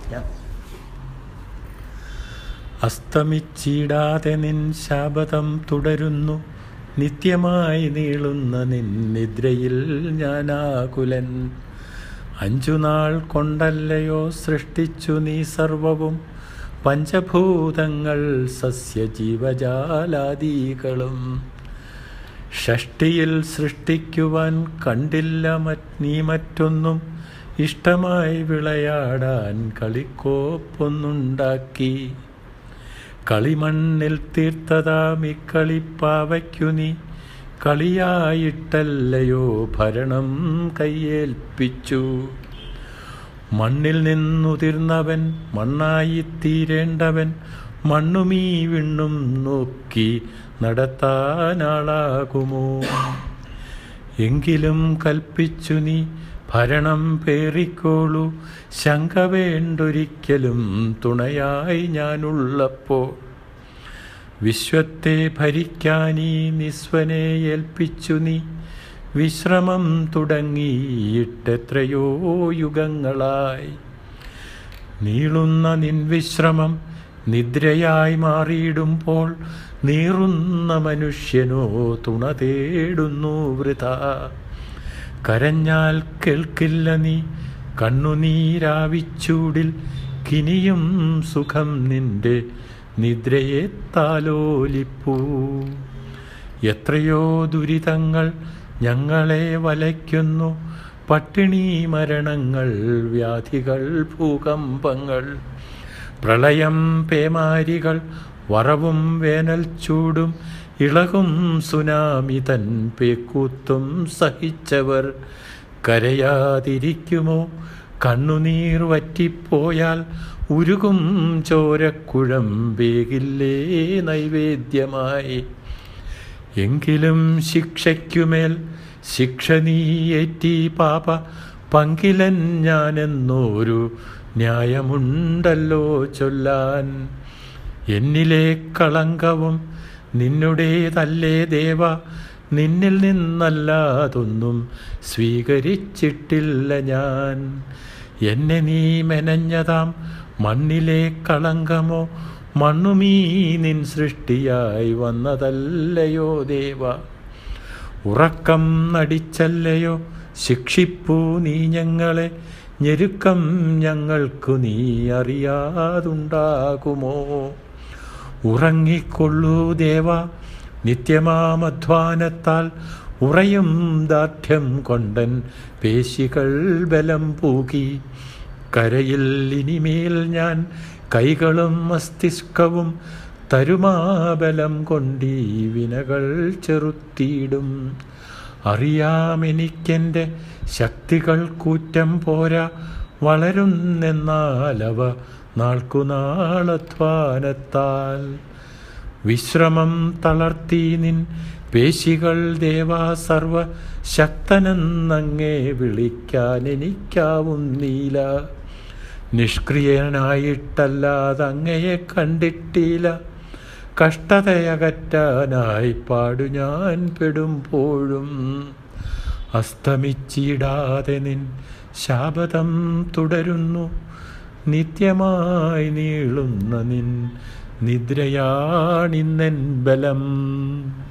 ഞാൻ അസ്തമിച്ചിടാതെ നിൻ ശാപതം തുടരുന്നു നിത്യമായി നീളുന്ന നിൻ നിദ്രയിൽ ഞാനാകുലൻ അഞ്ചു നാൾ കൊണ്ടല്ലയോ സൃഷ്ടിച്ചു നീ സർവവും പഞ്ചഭൂതങ്ങൾ സസ്യജീവജാലാദികളും ഷഷ്ടിയിൽ സൃഷ്ടിക്കുവാൻ കണ്ടില്ല മറ്റ് നീ മറ്റൊന്നും ഇഷ്ടമായി വിളയാടാൻ കളിക്കോപ്പൊന്നുണ്ടാക്കി കളിമണ്ണിൽ തീർത്തതാം ഇക്കളിപ്പാവയ്ക്കു നീ കളിയായിട്ടല്ലയോ ഭരണം കയ്യേൽപ്പിച്ചു മണ്ണിൽ നിന്നുതിർന്നവൻ മണ്ണായി തീരേണ്ടവൻ മണ്ണുമീ വിണ്ണും നോക്കി നടത്താനാളാകുമോ എങ്കിലും കൽപ്പിച്ചു നീ ഭരണം പേറിക്കോളൂ ശങ്ക വേണ്ടൊരിക്കലും തുണയായി ഞാനുള്ളപ്പോൾ വിശ്വത്തെ ഭരിക്കാനീ നിസ്വനെ ഏൽപ്പിച്ചു നീ വിശ്രമം തുടങ്ങിയിട്ടെത്രയോ യുഗങ്ങളായി നീളുന്ന നിൻ വിശ്രമം നിദ്രയായി മാറിയിടുമ്പോൾ നീറുന്ന മനുഷ്യനോ തുണ തേടുന്നു വൃഥ കരഞ്ഞാൽ കേൾക്കില്ല നീ കണ്ണുനീരാവിച്ചൂടിൽ കിനിയും സുഖം നിന്റെ നിദ്രയെ താലോലിപ്പൂ എത്രയോ ദുരിതങ്ങൾ ഞങ്ങളെ വലയ്ക്കുന്നു പട്ടിണി മരണങ്ങൾ വ്യാധികൾ ഭൂകമ്പങ്ങൾ പ്രളയം പേമാരികൾ വറവും വേനൽ ചൂടും ഇളകും സുനാമി തൻ പേക്കൂത്തും സഹിച്ചവർ കരയാതിരിക്കുമോ കണ്ണുനീർ വറ്റിപ്പോയാൽ ഉരുകും ചോരക്കുഴമ്പേകില്ലേ നൈവേദ്യമായി എങ്കിലും ശിക്ഷയ്ക്കുമേൽ ശിക്ഷ നീയേറ്റി പാപ പങ്കിലൻ ഞാനെന്നൊരു ന്യായമുണ്ടല്ലോ ചൊല്ലാൻ എന്നിലെ കളങ്കവും നിന്നുടേതല്ലേ ദേവ നിന്നിൽ നിന്നല്ലാതൊന്നും സ്വീകരിച്ചിട്ടില്ല ഞാൻ എന്നെ നീ മെനഞ്ഞതാം മണ്ണിലെ കളങ്കമോ മണ്ണുമീ നിൻ സൃഷ്ടിയായി വന്നതല്ലയോ ദേവ ഉറക്കം നടിച്ചല്ലയോ ശിക്ഷിപ്പൂ നീ ഞങ്ങളെ ഞെരുക്കം ഞങ്ങൾക്കു നീ അറിയാതുണ്ടാകുമോ ഉറങ്ങിക്കൊള്ളൂ ദേവ നിത്യമാമധ്വാനത്താൽ ഉറയും ദാർഢ്യം കൊണ്ടൻ പേശികൾ ബലം പൂകി കരയിൽ ഇനിമേൽ ഞാൻ കൈകളും മസ്തിഷ്കവും തരുമാബലം കൊണ്ടീ വിനകൾ ചെറുത്തിയിടും അറിയാമെനിക്കെൻ്റെ ശക്തികൾ കൂറ്റം പോരാ വളരുന്നെന്നാലവ നാൾക്കുനാളധ്വാനത്താൽ വിശ്രമം തളർത്തി നിൻ പേശികൾ ദേവാ സർവ ശക്തനെന്നങ്ങേ വിളിക്കാൻ എനിക്കാവുന്നീല നിഷ്ക്രിയനായിട്ടല്ലാതെ അങ്ങയെ കണ്ടിട്ടില്ല കഷ്ടതയകറ്റാനായി പാടു ഞാൻ പെടുമ്പോഴും അസ്തമിച്ചിടാതെ നിൻ ശാപതം തുടരുന്നു നിത്യമായി നീളുന്ന നിൻ നിദ്രയാണിന്നെൻ ബലം